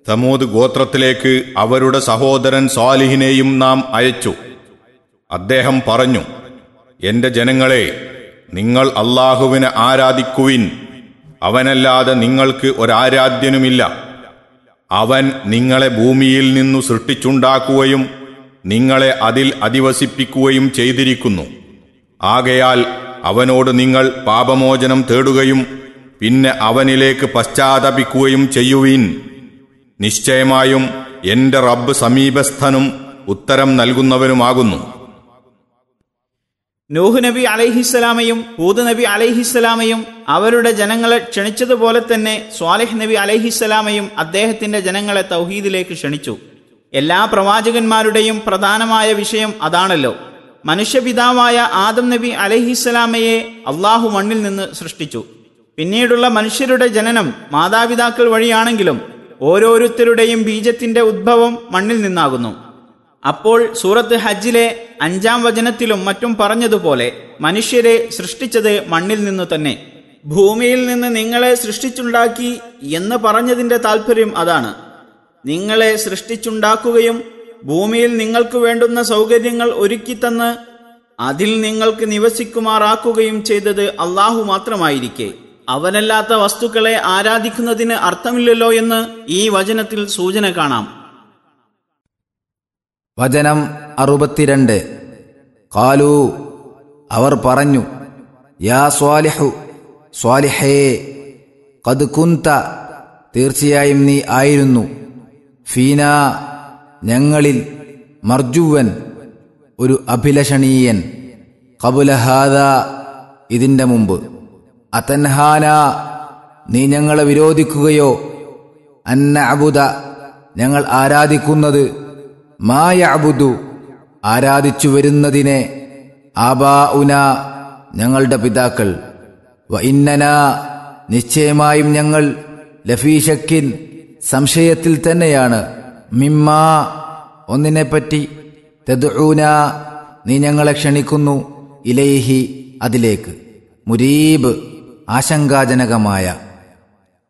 തമൂദ് ഗോത്രത്തിലേക്ക് അവരുടെ സഹോദരൻ സ്വാലിഹിനെയും നാം അയച്ചു അദ്ദേഹം പറഞ്ഞു എന്റെ ജനങ്ങളെ നിങ്ങൾ അള്ളാഹുവിനെ ആരാധിക്കുവിൻ അവനല്ലാതെ നിങ്ങൾക്ക് ഒരാരാധ്യനുമില്ല അവൻ നിങ്ങളെ ഭൂമിയിൽ നിന്നു സൃഷ്ടിച്ചുണ്ടാക്കുകയും നിങ്ങളെ അതിൽ അധിവസിപ്പിക്കുകയും ചെയ്തിരിക്കുന്നു ആകയാൽ അവനോട് നിങ്ങൾ പാപമോചനം തേടുകയും പിന്നെ അവനിലേക്ക് പശ്ചാത്തപിക്കുകയും ചെയ്യുവിൻ നിശ്ചയമായും എന്റെ റബ്ബ് സമീപസ്ഥനും ഉത്തരം നൽകുന്നവനുമാകുന്നു നൂഹ് നബി അലൈഹിസ്സലാമയും ഹൂദ് നബി അലൈഹിസ്സലാമയും അവരുടെ ജനങ്ങളെ ക്ഷണിച്ചതുപോലെ തന്നെ സ്വാലിഹ് നബി അലൈഹിസ്സലാമയും അദ്ദേഹത്തിന്റെ ജനങ്ങളെ തൗഹീദിലേക്ക് ക്ഷണിച്ചു എല്ലാ പ്രവാചകന്മാരുടെയും പ്രധാനമായ വിഷയം അതാണല്ലോ മനുഷ്യപിതാവായ ആദം നബി അലൈഹിസ്സലാമയെ അള്ളാഹു മണ്ണിൽ നിന്ന് സൃഷ്ടിച്ചു പിന്നീടുള്ള മനുഷ്യരുടെ ജനനം മാതാപിതാക്കൾ വഴിയാണെങ്കിലും ഓരോരുത്തരുടെയും ബീജത്തിന്റെ ഉദ്ഭവം മണ്ണിൽ നിന്നാകുന്നു അപ്പോൾ സൂറത്ത് ഹജ്ജിലെ അഞ്ചാം വചനത്തിലും മറ്റും പറഞ്ഞതുപോലെ മനുഷ്യരെ സൃഷ്ടിച്ചത് മണ്ണിൽ നിന്നു തന്നെ ഭൂമിയിൽ നിന്ന് നിങ്ങളെ സൃഷ്ടിച്ചുണ്ടാക്കി എന്ന് പറഞ്ഞതിന്റെ താല്പര്യം അതാണ് നിങ്ങളെ സൃഷ്ടിച്ചുണ്ടാക്കുകയും ഭൂമിയിൽ നിങ്ങൾക്ക് വേണ്ടുന്ന സൗകര്യങ്ങൾ ഒരുക്കിത്തന്ന് അതിൽ നിങ്ങൾക്ക് നിവസിക്കുമാറാക്കുകയും ചെയ്തത് അള്ളാഹു മാത്രമായിരിക്കെ അവനല്ലാത്ത വസ്തുക്കളെ ആരാധിക്കുന്നതിന് അർത്ഥമില്ലല്ലോ എന്ന് ഈ വചനത്തിൽ സൂചന കാണാം വചനം അറുപത്തിരണ്ട് കാലു അവർ പറഞ്ഞു യാ സ്വാലിഹു സ്വാലിഹേ കത് കുന്ത തീർച്ചയായും നീ ആയിരുന്നു ഫീന ഞങ്ങളിൽ മർജുവൻ ഒരു അഭിലഷണീയൻ കബുലഹാദ ഇതിന്റെ മുമ്പ് അതൻഹാന നീ ഞങ്ങളെ വിരോധിക്കുകയോ അന്ന അബുദ ഞങ്ങൾ ആരാധിക്കുന്നത് മായ അബുദു ആരാധിച്ചു വരുന്നതിനെ ആബാ ഉന ഞങ്ങളുടെ പിതാക്കൾ വ ഇന്നന നിശ്ചയമായും ഞങ്ങൾ ലഫീഷക്കിൻ സംശയത്തിൽ തന്നെയാണ് മിമ്മാ ഒന്നിനെപ്പറ്റി തെദൂന നീ ഞങ്ങളെ ക്ഷണിക്കുന്നു ഇലൈഹി അതിലേക്ക് മുരീബ് ആശങ്കാജനകമായ